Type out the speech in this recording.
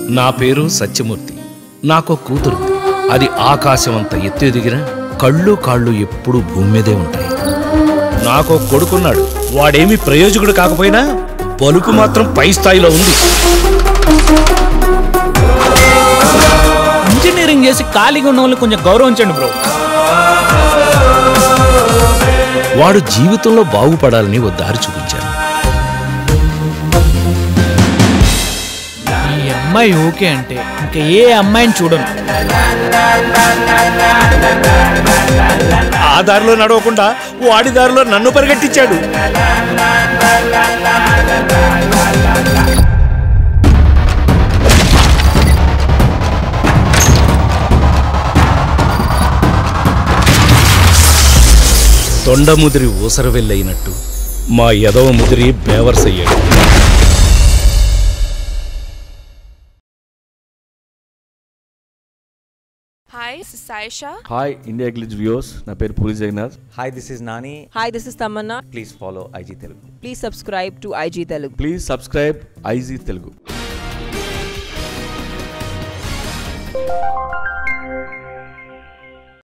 నా పేరు సత్యమూర్తి నాకు కూతురు అది ఆకాశం అంత ఎత్తు ఎదిగిన కళ్ళు కాళ్ళు ఎప్పుడూ భూమి మీదే ఉంటాయి నాకు కొడుకున్నాడు వాడేమి ప్రయోజకుడు కాకపోయినా పలుకు మాత్రం పై స్థాయిలో ఉంది ఇంజనీరింగ్ చేసి ఖాళీగా ఉన్న వాళ్ళు కొంచెం గౌరవించండి బ్రో వాడు జీవితంలో బాగుపడాలని ఓ దారి చూపించాను ఈ అమ్మాయి ఓకే అంటే ఇంకా ఏ అమ్మాయిని చూడను ఆ దారిలో నడవకుండా వాడి దారిలో నన్ను పరిగెట్టించాడు తొండ ముదిరి ఊసర వెళ్ళయినట్టు మా ఎదవ ముదిరి బేవర్సయ్యాడు Hi, this is Saisha. Hi India glitz views నా పేరు Puri Jagannath Hi, this is Nani. Hi, this is Tamanna. Please follow IG Telugu. Please subscribe to IG Telugu. Please subscribe IG Telugu